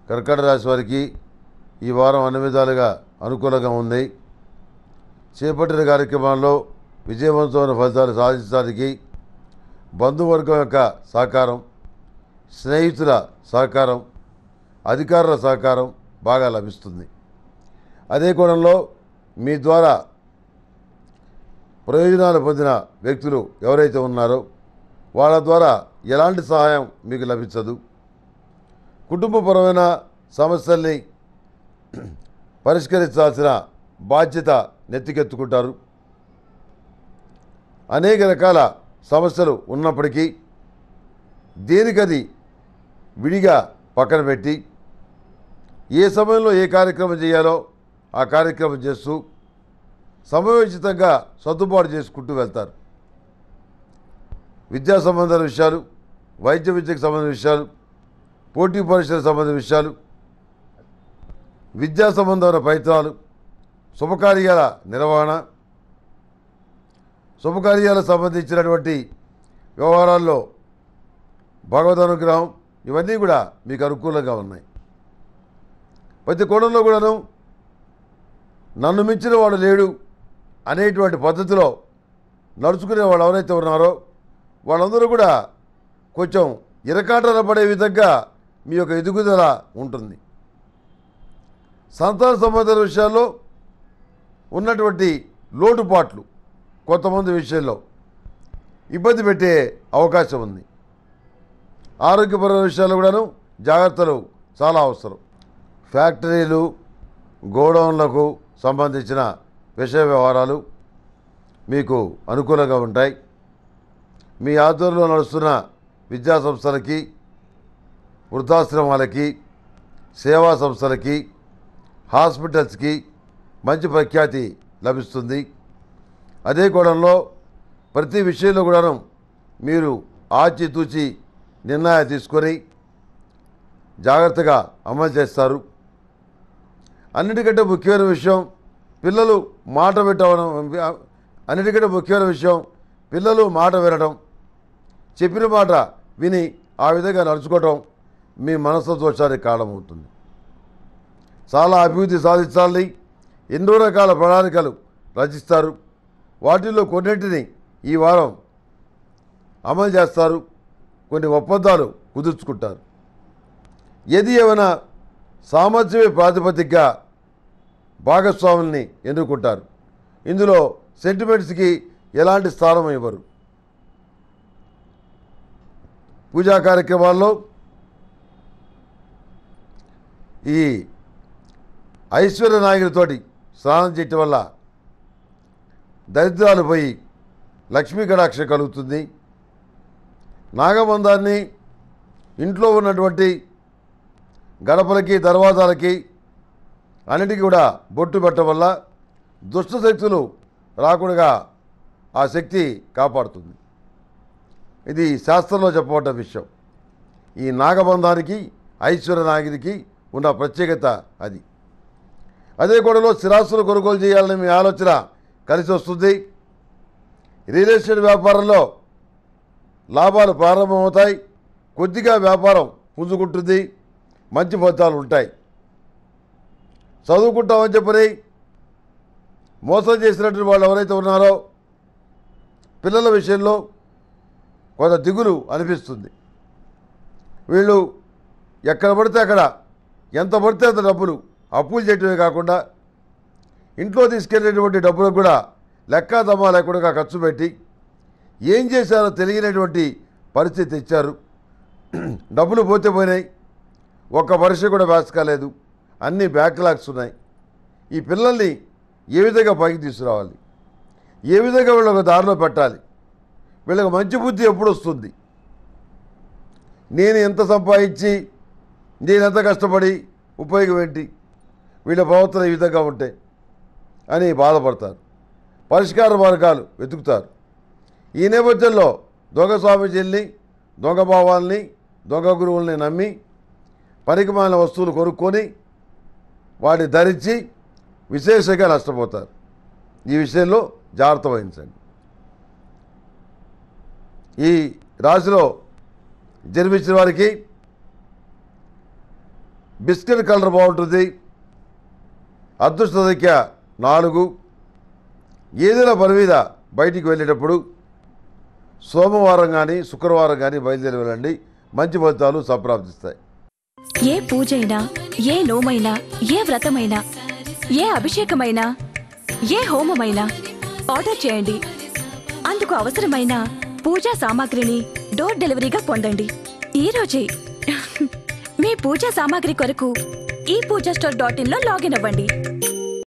కర్కాటక రాశి వారికి ఈ వారం అన్ని విధాలుగా అనుకూలంగా ఉంది చేపట్టిన కార్యక్రమాల్లో విజయవంతమైన ఫలితాలు సాధించడానికి బంధువర్గం యొక్క సహకారం స్నేహితుల సహకారం అధికారుల సహకారం బాగా లభిస్తుంది అదే కోణంలో మీ ద్వారా ప్రయోజనాలు పొందిన వ్యక్తులు ఎవరైతే ఉన్నారో వాళ్ళ ద్వారా ఎలాంటి సహాయం మీకు లభించదు కుటుంబపరమైన సమస్యల్ని పరిష్కరించాల్సిన బాధ్యత నెత్తికెత్తుకుంటారు అనేక రకాల సమస్యలు ఉన్నప్పటికీ దేనికది విడిగా పక్కన పెట్టి ఏ సమయంలో ఏ కార్యక్రమం చేయాలో ఆ కార్యక్రమం చేస్తూ సమయోచితంగా సర్దుబాటు చేసుకుంటూ వెళ్తారు విద్యా సంబంధాల విషయాలు వైద్య విద్యకు సంబంధించిన విషయాలు పోటీ పరీక్షలకు సంబంధించిన విషయాలు విద్యా సంబంధమైన ప్రయత్నాలు శుభకార్యాల నిర్వహణ శుభకార్యాలకు సంబంధించినటువంటి వ్యవహారాల్లో భగవద్ అనుగ్రహం ఇవన్నీ కూడా మీకు అనుకూలంగా ఉన్నాయి ప్రతి కోణంలో కూడాను నన్ను మించిన వాడు లేడు అనేటువంటి పద్ధతిలో నడుచుకునే వాళ్ళు ఎవరైతే ఉన్నారో వాళ్ళందరూ కూడా కొంచెం ఇరకాటన పడే విధంగా మీ యొక్క ఎదుగుదల ఉంటుంది సంతాన సంబంధాల విషయాల్లో ఉన్నటువంటి లోటుపాట్లు కొంతమంది విషయంలో ఇబ్బంది పెట్టే అవకాశం ఉంది ఆరోగ్యపరమైన విషయాల్లో కూడాను జాగ్రత్తలు చాలా అవసరం ఫ్యాక్టరీలు గోడౌన్లకు సంబంధించిన విషయ వ్యవహారాలు మీకు అనుకూలంగా ఉంటాయి మీ ఆధ్వర్యంలో నడుస్తున్న విద్యా సంస్థలకి వృద్ధాశ్రమాలకి సేవా సంస్థలకి హాస్పిటల్స్కి మంచి ప్రఖ్యాతి లభిస్తుంది అదే కోణంలో ప్రతి విషయంలో కూడాను మీరు ఆచితూచి నిర్ణయాలు తీసుకొని జాగ్రత్తగా అమలు చేస్తారు అన్నిటికంటే ముఖ్యమైన విషయం పిల్లలు మాట పెట్టడం అన్నిటికంటే ముఖ్యమైన విషయం పిల్లలు మాట వినడం చెప్పిన మాట విని ఆ విధంగా నడుచుకోవటం మీ మనస్తత్వోత్సానికి కారణమవుతుంది చాలా అభివృద్ధి సాధించాలని ఎన్నో రకాల ప్రణాళికలు రచిస్తారు వాటిల్లో కొన్నింటిని ఈ వారం అమలు చేస్తారు కొన్ని ఒప్పందాలు కుదుర్చుకుంటారు ఏది ఏమైనా సామర్థ్యమే ప్రాతిపదికగా భాగస్వాముల్ని ఎన్నుకుంటారు ఇందులో సెంటిమెంట్స్కి ఎలాంటి స్థానం ఇవ్వరు పూజా కార్యక్రమాల్లో ఈ ఐశ్వర్య నాయకుడితోటి స్నానం చేయటం వల్ల దరిద్రాలు పోయి లక్ష్మీ కటాక్ష కలుగుతుంది నాగబంధాన్ని ఇంట్లో ఉన్నటువంటి గడపలకి దర్వాజాలకి అన్నిటికీ కూడా బొట్టు పెట్టడం వల్ల దుష్ట శక్తులు రాకుండా ఆ శక్తి కాపాడుతుంది ఇది శాస్త్రంలో చెప్పబడ్డ విషయం ఈ నాగబంధానికి ఐశ్వర్య నాగిరికి ఉన్న ప్రత్యేకత అది అదే గొడవలో స్థిరాస్తులు కొనుగోలు చేయాలని మీ ఆలోచన కలిసి వస్తుంది రియల్ ఎస్టేట్ వ్యాపారంలో లాభాలు ప్రారంభమవుతాయి కొద్దిగా వ్యాపారం పుంజుకుంటుంది మంచి ఫలితాలు ఉంటాయి చదువుకుంటామని చెప్పని మోసం చేసినటువంటి వాళ్ళు ఎవరైతే ఉన్నారో పిల్లల విషయంలో కొంత దిగులు అనిపిస్తుంది వీళ్ళు ఎక్కడ పడితే అక్కడ ఎంత పడితే అంత డబ్బులు అప్పులు చేయటమే కాకుండా ఇంట్లో తీసుకెళ్ళేటువంటి డబ్బులకు కూడా లెక్క దమ్మా లేకుండా ఖర్చు పెట్టి ఏం చేశారో తెలియనటువంటి పరిస్థితి తెచ్చారు డబ్బులు పోతే పోయినాయి ఒక్క పరీక్ష కూడా పాస్ కాలేదు అన్ని బ్యాక్లాగ్స్ ఉన్నాయి ఈ పిల్లల్ని ఏ విధంగా పైకి తీసుకురావాలి ఏ విధంగా వీళ్ళొక దారిలో పెట్టాలి వీళ్ళకి మంచి బుద్ధి ఎప్పుడు వస్తుంది నేను ఎంత సంపాదించి నేను ఎంత కష్టపడి ఉపయోగం ఏంటి వీళ్ళ ప్రవర్తన ఈ విధంగా ఉంటే అని బాధపడతారు పరిష్కార మార్గాలు వెతుకుతారు ఈ నేపథ్యంలో దొంగ స్వామీజీల్ని దొంగ భావాల్ని దొంగ గురువుల్ని నమ్మి పనికిమాలిన వస్తువులు కొనుక్కొని వాటిని ధరించి విశేషంగా నష్టపోతారు ఈ విషయంలో జాగ్రత్త వహించండి ఈ రాశిలో జన్మించిన వారికి బిస్కెట్ కలర్ బాగుంటుంది అదృష్ట సంఖ్య నాలుగు ఏదైనా పని మీద బయటికి వెళ్ళేటప్పుడు సోమవారం కానీ శుక్రవారం కానీ బయలుదేరి వెళ్ళండి మంచి ఫలితాలు సంప్రాప్తిస్తాయి ఏ పూజైనా ఏ నోమైనా ఏ వ్రతమైనా ఏ అభిషేకమైనా ఏ హోమమైనా ఆర్డర్ చేయండి అందుకు అవసరమైన పూజా సామాగ్రిని డోర్ డెలివరీగా పొందండి ఈ రోజే మీ పూజా సామాగ్రి కొరకు ఈ పూజా స్టోర్ డాట్ ఇన్లో లాగిన్ అవ్వండి